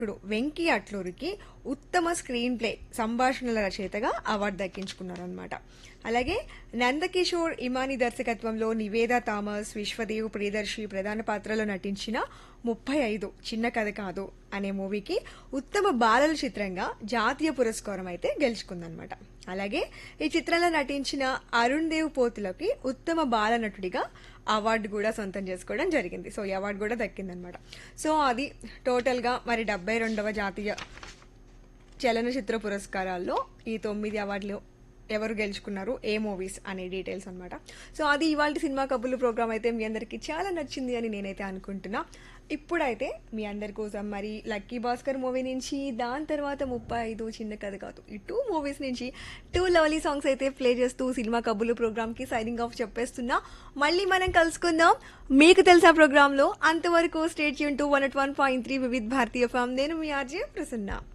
ఇప్పుడు వెంకీ అట్లూరికి ఉత్తమ screen play సంభాషణల రచయితగా అవార్డు దక్కించుకున్నారనమాట అలాగే నందకిషోర్ ఇమాని దర్శకత్వంలో నివేదా థామస్ విశ్వదేవ్ ప్రియదర్శి ప్రధాన పాత్రలో నటించిన ముప్పై ఐదు చిన్న కథ కాదు అనే మూవీకి ఉత్తమ బాలల చిత్రంగా జాతీయ పురస్కారం అయితే గెలుచుకుందనమాట అలాగే ఈ చిత్రంలో నటించిన అరుణ్ దేవ్ పోతులకి ఉత్తమ బాల నటుడిగా అవార్డు కూడా సొంతం చేసుకోవడం జరిగింది సో ఈ అవార్డు కూడా దక్కిందనమాట సో అది టోటల్గా మరి డెబ్బై రెండవ జాతీయ చలనచిత్ర పురస్కారాల్లో ఈ తొమ్మిది అవార్డులు ఎవరు గెలుచుకున్నారు ఏ మూవీస్ అనే డీటెయిల్స్ అనమాట సో అది ఇవాళ సినిమా కబుర్లు ప్రోగ్రామ్ అయితే మీ అందరికీ చాలా నచ్చింది అని నేనైతే అనుకుంటున్నా ఇప్పుడైతే మీ అందరి కోసం మరి లక్కీ భాస్కర్ మూవీ నుంచి దాని తర్వాత ముప్పై ఐదు చిన్న కథ కాదు ఈ టూ మూవీస్ నుంచి టూ లవ్లీ సాంగ్స్ అయితే ప్లే చేస్తూ సినిమా కబుర్లు ప్రోగ్రామ్కి సైనింగ్ ఆఫ్ చెప్పేస్తున్నా మళ్ళీ మనం కలుసుకుందాం మీకు తెలుసా ప్రోగ్రాంలో అంతవరకు స్టేట్ యూన్ to one one point three Vividh Bharati FM నేను మీ ఆర్జే ప్రసన్న